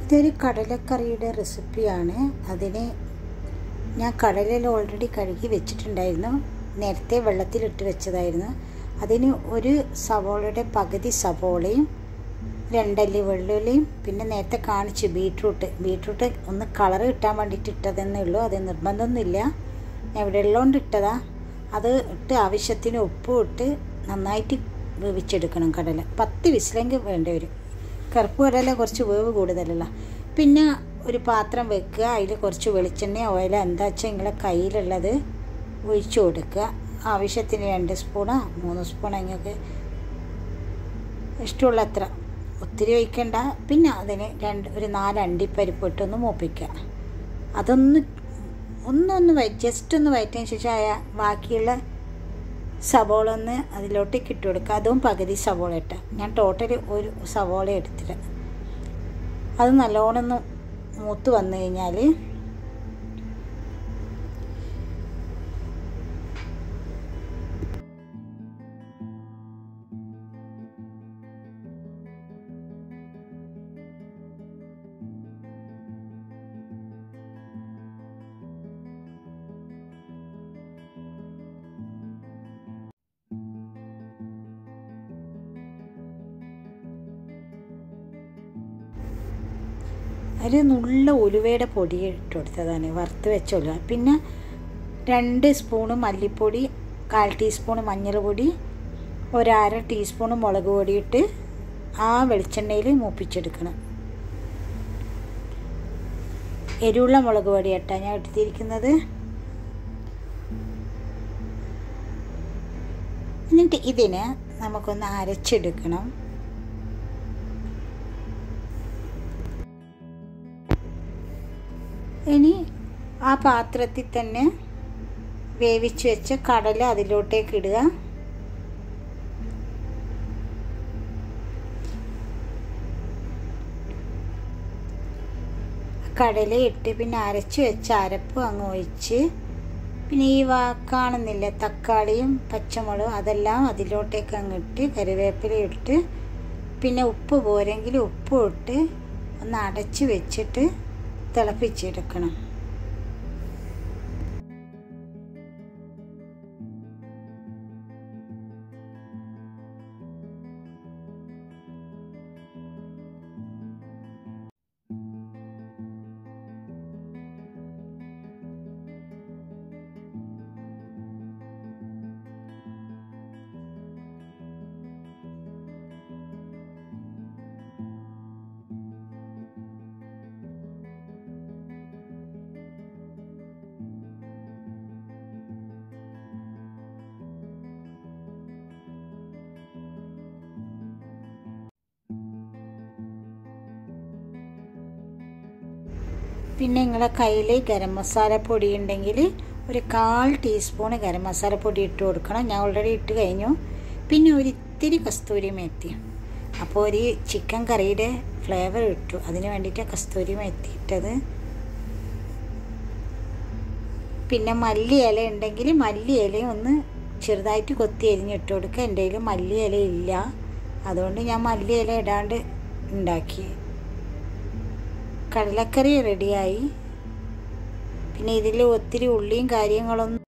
ഇതൊരു കടലക്കറിയുടെ റെസിപ്പിയാണ് അതിന് ഞാൻ കടലയിൽ ഓൾറെഡി കഴുകി വെച്ചിട്ടുണ്ടായിരുന്നു നേരത്തെ വെള്ളത്തിലിട്ട് വെച്ചതായിരുന്നു അതിന് ഒരു സവോളയുടെ പകുതി സവോളയും രണ്ടല്ലി വെള്ളുള്ളിയും പിന്നെ നേരത്തെ കാണിച്ചു ബീട്രൂട്ട് ബീട്രൂട്ട് ഒന്ന് കളർ കിട്ടാൻ വേണ്ടിയിട്ട് ഇട്ടതെന്നേ ഉള്ളൂ അത് നിർബന്ധമൊന്നുമില്ല ഞാൻ ഇവിടെ ഉള്ളതുകൊണ്ട് ഇട്ടതാ അത് ഇട്ട് ആവശ്യത്തിന് ഉപ്പും ഇട്ട് നന്നായിട്ട് വേവിച്ചെടുക്കണം കടല പത്ത് വിസിലെങ്കിൽ വേണ്ടി വരും കറുപ്പ് കടല കുറച്ച് വേവ് കൂടുതലല്ല പിന്നെ ഒരു പാത്രം വെക്കുക അതിൽ കുറച്ച് വെളിച്ചെണ്ണ ഓയിൽ എന്താ വെച്ചാൽ നിങ്ങളെ കയ്യിലുള്ളത് ഒഴിച്ചു കൊടുക്കുക ആവശ്യത്തിന് രണ്ട് സ്പൂണോ മൂന്ന് സ്പൂണോ നിങ്ങൾക്ക് ഇഷ്ടമുള്ള അത്ര ഒത്തിരി ഒഴിക്കണ്ട പിന്നെ അതിന് രണ്ട് ഒരു നാല് അണ്ടിപ്പരിപ്പ് ഇട്ടൊന്ന് മൂപ്പിക്കുക അതൊന്ന് ഒന്നൊന്ന് വൈ ജസ്റ്റ് ഒന്ന് വയറ്റിന് ശേഷം ആയ ബാക്കിയുള്ള സവോള ഒന്ന് അതിലോട്ടേക്ക് ഇട്ട് കൊടുക്കുക അതും പകുതി സവോള ഇട്ട ഞാൻ ടോട്ടൽ ഒരു സവോള എടുത്തിട്ട് അത് നല്ലോണം ഒന്ന് മൂത്ത് വന്നു കഴിഞ്ഞാൽ അതിൽ നുള്ള ഉലുവയുടെ പൊടി ഇട്ട് കൊടുത്തതാണ് വറുത്ത് വെച്ച ഉലുവ പിന്നെ രണ്ട് സ്പൂണ് മല്ലിപ്പൊടി കാൽ ടീസ്പൂൺ മഞ്ഞൾപ്പൊടി ഒരര ടീസ്പൂൺ മുളക് പൊടി ഇട്ട് ആ വെളിച്ചെണ്ണയിൽ മൂപ്പിച്ചെടുക്കണം എരിവുള്ള മുളക് പൊടി ഇട്ടാണ് ഞാൻ എടുത്തിരിക്കുന്നത് എന്നിട്ട് ഇതിന് നമുക്കൊന്ന് അരച്ചെടുക്കണം ഇനി ആ പാത്രത്തിൽ തന്നെ വേവിച്ച് വെച്ച കടല അതിലോട്ടേക്ക് ഇടുക കടല ഇട്ട് പിന്നെ അരച്ച് വെച്ച അരപ്പ് അങ്ങ് ഒഴിച്ച് പിന്നെ ഈ വാ കാണുന്നില്ല തക്കാളിയും പച്ചമുളകും അതെല്ലാം അതിലോട്ടേക്ക് അങ്ങ് ഇട്ട് കറിവേപ്പില ഇട്ട് പിന്നെ ഉപ്പ് പോരെങ്കിൽ ഉപ്പ് ഇട്ട് ഒന്ന് അടച്ച് വെച്ചിട്ട് തിളപ്പിച്ചെടുക്കണം പിന്നെ നിങ്ങളെ കയ്യിൽ ഗരം മസാല പൊടി ഉണ്ടെങ്കിൽ ഒരു കാൽ ടീസ്പൂൺ ഗരം മസാല പൊടി ഇട്ട് കൊടുക്കണം ഞാൻ ഓൾറെഡി ഇട്ട് കഴിഞ്ഞു പിന്നെ ഒരു ഇത്തിരി കസ്തൂരി മേത്തി അപ്പോൾ ഒരു ചിക്കൻ കറിയുടെ ഫ്ലേവർ ഇട്ടു അതിന് വേണ്ടിയിട്ട് കസ്തൂരി മേത്തി ഇട്ടത് പിന്നെ മല്ലി ഇല ഉണ്ടെങ്കിൽ മല്ലി ഇലയും ഒന്ന് ചെറുതായിട്ട് കൊത്തി എരിഞ്ഞിട്ട് കൊടുക്കുക എൻ്റെ കയ്യിൽ മല്ലി ഇല ഇല്ല അതുകൊണ്ട് ഞാൻ മല്ലി ഇല ഇടാണ്ട് ഉണ്ടാക്കി കടലക്കറി റെഡിയായി പിന്നെ ഇതിൽ ഒത്തിരി ഉള്ളിയും കാര്യങ്ങളൊന്നും